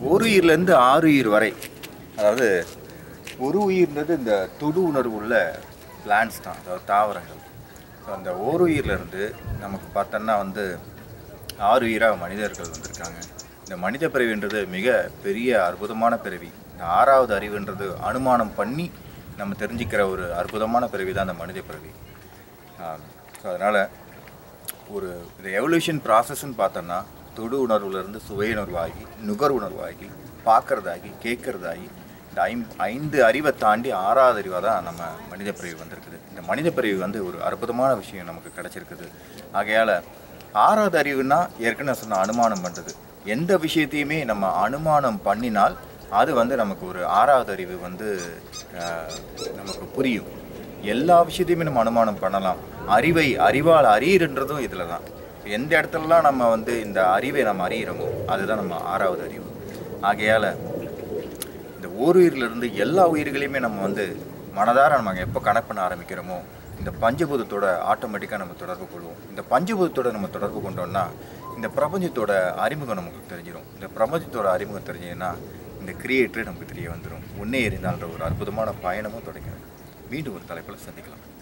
ஒரு உயிர்லேருந்து ஆறு உயிர் வரை அதாவது ஒரு உயிர்ன்றது இந்த தொடு உணர்வு உள்ள பிளான்ஸ் தான் அதாவது தாவரங்கள் ஸோ அந்த ஓர் உயிர்லேருந்து நமக்கு பார்த்தோன்னா வந்து ஆறு உயிராக மனிதர்கள் வந்திருக்காங்க இந்த மனித பிறவின்றது மிக பெரிய அற்புதமான பிறவி இந்த ஆறாவது அறிவுன்றது அனுமானம் பண்ணி நம்ம தெரிஞ்சுக்கிற ஒரு அற்புதமான பிறவி தான் அந்த மனித பிறவி ஸோ அதனால் ஒரு இந்த எவல்யூஷன் ப்ராசஸ்ன்னு பார்த்தோன்னா தொடு உணர்வுலேருந்து சுவை உணர்வாகி நுகர் உணர்வாகி பார்க்கறதாகி கேட்கறதாகி இந்த ஐம் ஐந்து அறிவை தாண்டி ஆறாவது அறிவாக தான் நம்ம மனித பிறவி வந்திருக்குது இந்த மனித பிறவி வந்து ஒரு அற்புதமான விஷயம் நமக்கு கிடச்சிருக்குது ஆகையால் ஆறாவது அறிவுனா ஏற்கனவே சொன்ன அனுமானம் பண்ணுறது எந்த விஷயத்தையுமே நம்ம அனுமானம் பண்ணினால் அது வந்து நமக்கு ஒரு ஆறாவது அறிவு வந்து ஆஹ், நமக்கு புரியும் எல்லா விஷயத்தையுமே நம்ம அனுமானம் பண்ணலாம் அறிவை அறிவால் அறியறன்றதும் இதில் தான் எந்த இடத்துலலாம் நம்ம வந்து இந்த அறிவை நம்ம அறியிறோமோ அதுதான் நம்ம ஆறாவது அறிவு ஆகையால் இந்த ஓருயிரிலிருந்து எல்லா உயிர்களையுமே நம்ம வந்து மனதார நம்ம எப்போ கனெக்ட் பண்ண ஆரம்பிக்கிறோமோ இந்த பஞ்சபூதத்தோட ஆட்டோமேட்டிக்காக நம்ம தொடர்பு கொள்வோம் இந்த பஞ்சபூதத்தோட நம்ம தொடர்பு கொண்டோம்னா இந்த பிரபஞ்சத்தோட அறிமுகம் நமக்கு தெரிஞ்சிடும் இந்த பிரபஞ்சத்தோட அறிமுகம் தெரிஞ்சதுன்னா இந்த கிரியேட்டரே நமக்கு தெரிய வந்துடும் உன்னே எறிந்தான்ற ஒரு அற்புதமான பயணமும் தொடங்கிறது மீண்டும் ஒரு தலைப்பில் சந்திக்கலாம்